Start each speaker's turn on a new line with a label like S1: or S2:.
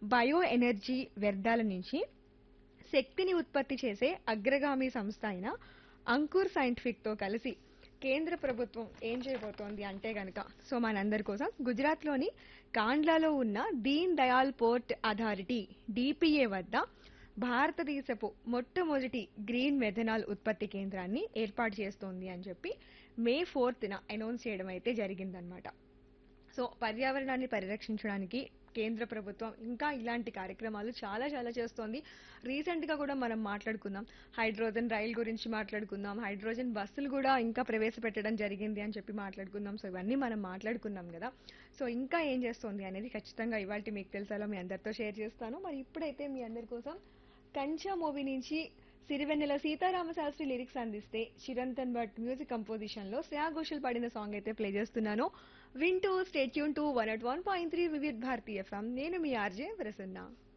S1: bio energy వ్యర్థాల నుంచి శక్తిని ఉత్పత్తి చేసే అగ్రగామి సంస్థ అయిన అంకుర్ సైంటిఫిక్ తో కలిసి కేంద్ర ప్రభుత్వం ఏం చేయబోతోంది అంటే గనక సో మనందరి కోసం గుజరాత్లోని కాండ్లాలో ఉన్న Deen Dayal port authority DPA వద్ద భారతదేశపు మొట్టమొదటి గ్రీన్ మెథనాల్ ఉత్పత్తి కేంద్రాన్ని ఏర్పాటు చేస్తోంది అని చెప్పి మే ఫోర్త్న అనౌన్స్ చేయడం అయితే జరిగిందనమాట సో పర్యావరణాన్ని పరిరక్షించడానికి కేంద్ర ప్రభుత్వం ఇంకా ఇలాంటి కార్యక్రమాలు చాలా చాలా చేస్తోంది రీసెంట్ గా కూడా మనం మాట్లాడుకుందాం హైడ్రోజన్ రైల్ గురించి మాట్లాడుకుందాం హైడ్రోజన్ బస్సులు కూడా ఇంకా ప్రవేశపెట్టడం జరిగింది అని చెప్పి మాట్లాడుకుందాం సో ఇవన్నీ మనం మాట్లాడుకున్నాం కదా సో ఇంకా ఏం చేస్తోంది అనేది ఖచ్చితంగా ఇవాళ మీకు తెలుసాలో మీ అందరితో షేర్ చేస్తాను మరి ఇప్పుడైతే మీ అందరి కోసం కంచా మూవీ నుంచి సిరివెన్నెల సీతారామ శాస్త్రి లిరిక్స్ అందిస్తే చిరంతన్ భట్ మ్యూజిక్ కంపోజిషన్ లో శ్రేయా ఘోషల్ పాడిన సాంగ్ అయితే ప్లే చేస్తున్నాను వింటూ stay tuned to one at one point three Vividh Bharatiya FM నేను మీ ఆర్జే ప్రసన్న